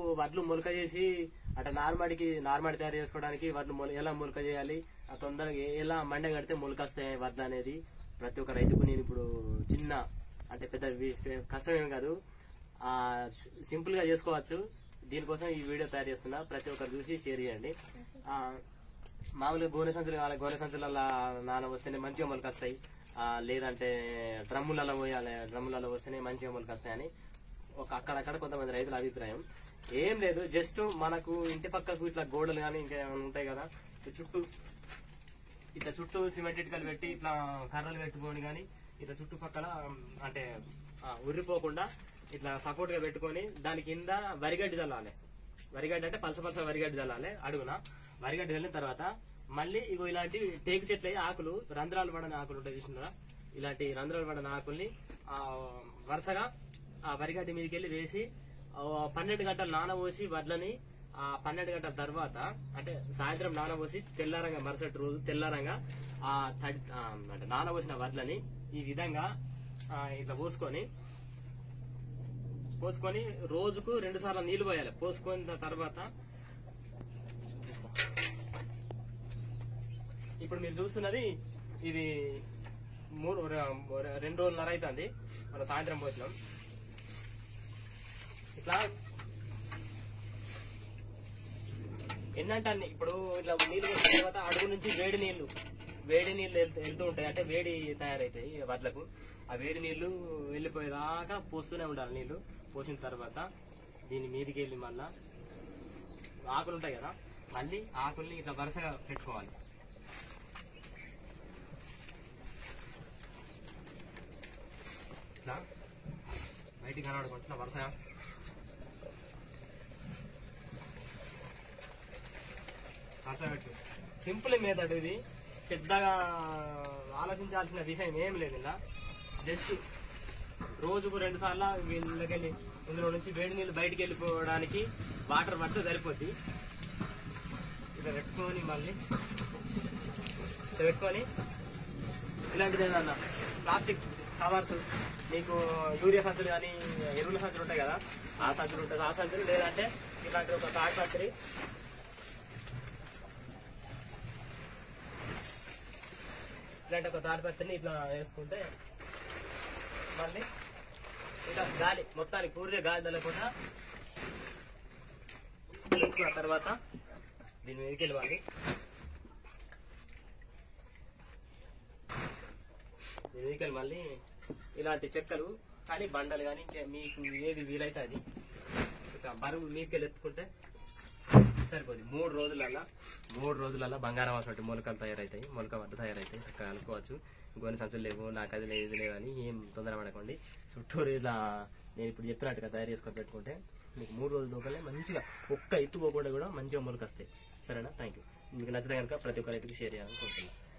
వడ్లు మొలక చేసి అంటే నార్మడికి నార్మడి తయారు చేసుకోవడానికి వడ్లు మొల ఎలా మొలక చేయాలి ఆ తొందరగా ఎలా మండ కడితే మొలక వస్తాయి వడ్లు అనేది ప్రతి ఒక్క రైతుకు నేను ఇప్పుడు చిన్న అంటే పెద్ద వి- కష్టం ఏం కాదు ఆ సింపుల్ గా చేసుకోవచ్చు దీనికోసం ఈ వీడియో తయారు చేస్తున్నా ప్రతి ఒక్కరు చూసి షేర్ చేయండి ఆ, మామూలుగా గోనె సంచులు కావాలి గోనె సంచులలో నాన వస్తేనే మంచిగా మొలక వస్తాయి ఆ, లేదంటే డ్రమ్ములలో పోయాలి డ్రమ్ములలో వస్తేనే మంచిగా మొలక వస్తాయని ఒక అక్కడక్కడ కొంతమంది రైతుల అభిప్రాయం ఏం లేదు జస్ట్ మనకు ఇంటి పక్కకు ఇట్లా గోడలు కానీ ఇంకా ఏమైనా ఉంటాయి కదా ఈ చుట్టూ ఇట్లా చుట్టూ సిమెంట్ ఇటుకలు పెట్టి ఇట్లా కర్రలు పెట్టుకొని కానీ ఇట్లా చుట్టుపక్కల ఉమ్, అంటే ఆ, ఉర్రిపోకుండా ఇట్లా సపోర్ట్ గా పెట్టుకొని దాని కింద వరిగడ్డి చల్లాలి వరిగడ్డి అంటే పలస పలస వరిగడ్డి చల్లాలి అడుగున వరిగడ్డి చల్లిన తర్వాత మళ్ళీ ఇగో ఇలాంటి టేకు చెట్ల ఆకులు రంధ్రాలు పడని ఆకులు ఉంటాయి చూసినారా ఇలాంటి రంధ్రాలు పడని ఆకుల్ని ఆ, వరుసగా ఆ వరిగడ్డి మీదకి వెళ్ళి వేసి ఆ, పన్నెండు గంటలు నానబోసి వడ్లని ఆ పన్నెండు గంటల తర్వాత అంటే సాయంత్రం నానబోసి తెల్లారంగా మరుసటి రోజు తెల్లారంగా ఆ తడి ఆ, అంటే నానబోసిన వడ్లని ఈ విధంగా ఆ, ఇట్లా పోసుకొని పోసుకొని రోజుకు రెండు సార్లు నీళ్లు పోయాలి పోసుకున్న తర్వాత ఇప్పుడు మీరు చూస్తున్నది ఇది మూడు రె- రెండు రోజులన్నర అవుతుంది మన సాయంత్రం పోసినాం ఇట్లా ఎన్నంటే అన్ని ఇప్పుడు ఇట్లా నీళ్లు పోసిన తర్వాత అడుగు నుంచి వేడి నీళ్లు వేడి నీళ్లు వెళ్తూ వెళ్తూ ఉంటాయి అంటే వేడి తయారైతాయి ఈ వడ్లకు ఆ వేడి నీళ్లు వెళ్ళిపోయేదాకా పోస్తూనే ఉండాలి నీళ్లు పోసిన తర్వాత దీని మీదికి వెళ్ళి మళ్ళా ఆకులు ఉంటాయి కదా మళ్ళీ ఆకుల్ని ఇట్లా వరుసగా పెట్టుకోవాలి ఇట్లా బయటికి కనబడుకుంటున్నా ఇట్లా వరుసగా పెట్టు సింపుల్ మెథడ్ ఇది పెద్దగా ఆలోచించాల్సిన విషయం ఏం లేదు ఇలా జస్ట్ రోజుకు రెండు సార్లు వీళ్ళకెళ్ళి ఇందులో నుంచి వేడి నీళ్ళు బయటికి వెళ్ళిపోవడానికి వాటర్ పట్టు సరిపోద్ది ఇలా పెట్టుకొని మళ్ళీ ఇలా పెట్టుకొని ఇలాంటిది ఏదన్నా ప్లాస్టిక్ కవర్స్ మీకు యూరియా సంచులు కానీ ఎరువుల సంచులు ఉంటాయి కదా ఆ సంచులు ఉంటుంది ఆ సంచులు లేదంటే ఇలాంటి ఒక తాడిపత్రి ఇలాంటి ఒక తాడిపత్రిని ఇట్లా వేసుకుంటే మళ్ళీ ఇంకా గాలి మొత్తానికి పూర్తిగా గాలి తగ్గకుండా పెట్టుకున్న తర్వాత దీని మీదకి వెళ్ళి మళ్ళీ దీని మీదకి వెళ్ళి మళ్ళీ ఇలాంటి చెక్కలు కానీ బండలు కానీ ఇంకా మీకు ఏది వీలైతే అది ఇక బరువు మీదకి వెళ్ళి ఎత్తుకుంటే సరిపోతుంది మూడు రోజులల్లా మూడు రోజులల్లా బంగారం అసలు మొలకలు తయారవుతాయి మొలక వడ్డు తయారవుతాయి చక్కగా అనుకోవచ్చు ఇంకొని సంచులు లేవు నాకు అది లేదు ఇది లేదు అని ఏం తొందర పడకండి చుట్టూరు ఇలా నేను ఇప్పుడు చెప్పినట్టుగా తయారు చేసుకొని పెట్టుకుంటే మీకు మూడు రోజుల లోపలే మంచిగా ఒక్క ఎత్తు పోకుండా కూడా మంచిగా మొలక వస్తాయి సరేనా థ్యాంక్ యూ మీకు నచ్చితే కనుక ప్రతి ఒక్క రైతుకి షేర్ చేయాలనుకుంటున్నాను